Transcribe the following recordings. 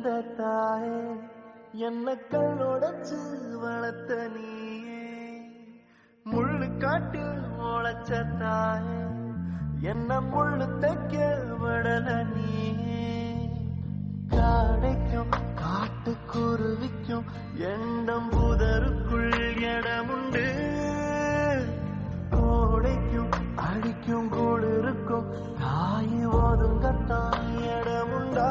பிறந்த தாயே என்ன கண்ணோடச்சு வளர்த்த நீயே முள்ளு காட்டில் முளைச்ச தாயே என்ன முள்ளு தைக்க விடல நீயே காடைக்கும் காட்டுக்குருவிக்கும் எண்டம் புதருக்குள் இடமுண்டு கோடைக்கும் அடிக்கும் குளிருக்கும் தாய் ஒதுங்கத்தான் இடமுண்டா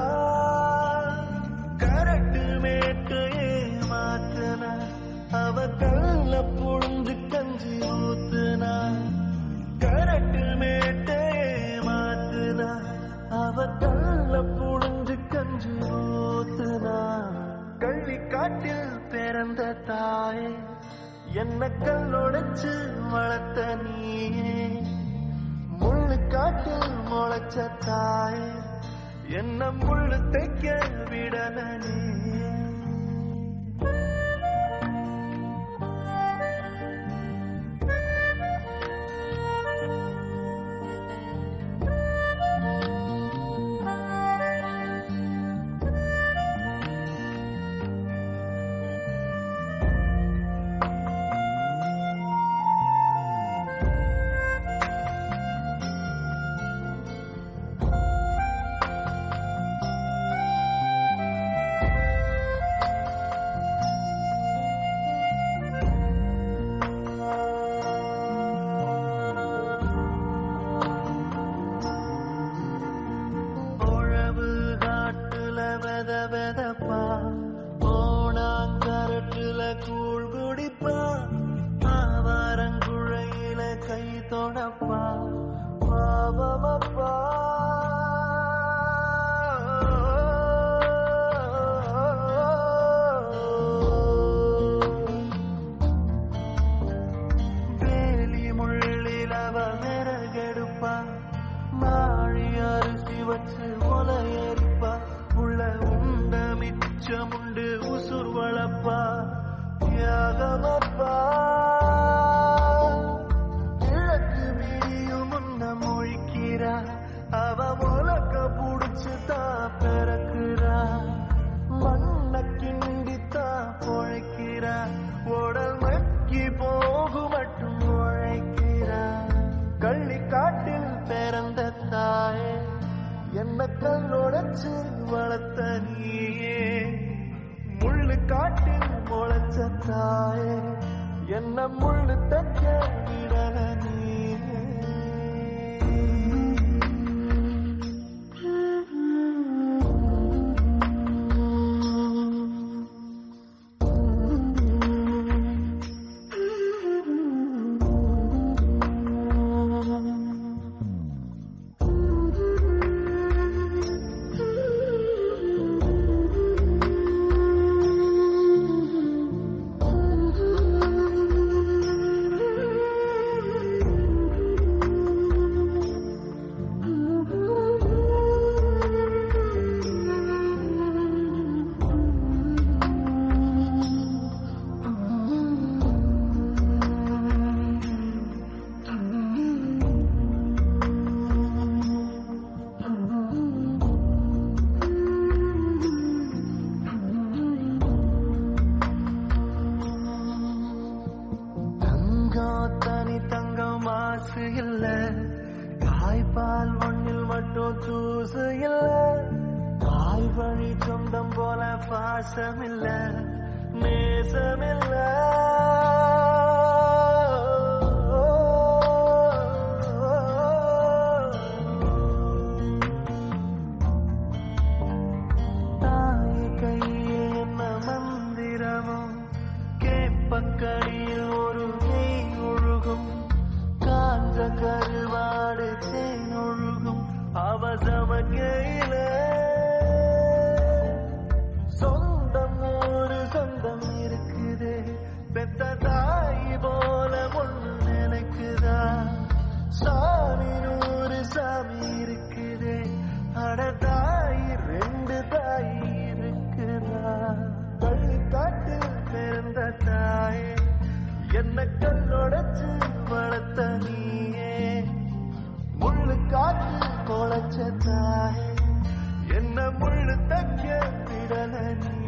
கரட்டு மேட்டையே மாற்றின அவ கல்ல புழிஞ்சு கஞ்சி ஊத்துனா கரட்டு மேட்டையே மாத்துனா அவ கல்ல புழிஞ்சு கஞ்சி ஊத்துனா கள்ளி காட்டில் பிறந்த தாயே என்ன கல்லொடைச்சு வளர்த்த நீயே முள்ளு காட்டில் முளைச்ச தாயே என்ன முள்ளு தைக்க விடல நீயே உழவு காட்டுல வெத வெதப்பா ஓணாங்கரட்டுல கூழ் குடிப்பா ஆவாரங்குழையில கை தொடப்பா பாவமப்பா வேலி முள்ளில் அவ விறகெடுப்பா மாழி அரிசி வச்சு ஒலையரிப்பா உள்ள உண்ட மிச்சமுண்டு உசுர் வளப்பா தியாகமப்பா கிழக்கு விடியும் முன்ன மொழிக்கிறா அவ முழக்க புடிச்சு தான் பிறக்குறா மண்ண கிண்டித்தா பொழைக்கிறா உடல் மக்கி போகு மட்டும் உழைக்கிறா கள்ளி காட்டில் பிறந்த தாயே என்ன கல்லொடைச்சு வளர்த்த நீயே முள்ளு காட்டில் முளைச்ச தாயே என்ன முள்ளு தக்க விடல நீயே தங்கம் தனி தங்கம் மாசு இல்ல தாய்ப்பால் ஒண்ணில் மட்டும் தூசு இல்ல தாய் வழி சொந்தம் போல பாசம் இல்ல நேசம் இல்ல தாய் கையில் என்ன மந்திரமோ கேப்பக்கடியில் ஒரு நெய் ஒழுகும் காஞ்ச கருவாடு தேன் ஒழுகும் அவசமக்கையில சொந்தம் ஒரு சொந்தம் இருக்குது பெத்த தாய் போல ஒண்ணு நினைக்குதா சாமி நூறு சாமி இருக்குது அட தாய் ரெண்டு தாய் இருக்குதா பள்ளி காட்டு பிறந்த தாயே என்ன கல்லொடைச்சு வளர்த்த நீயே முள்ளு காட்டு கொலைச்ச தாயே என்ன முழு தைக்க விடல நீ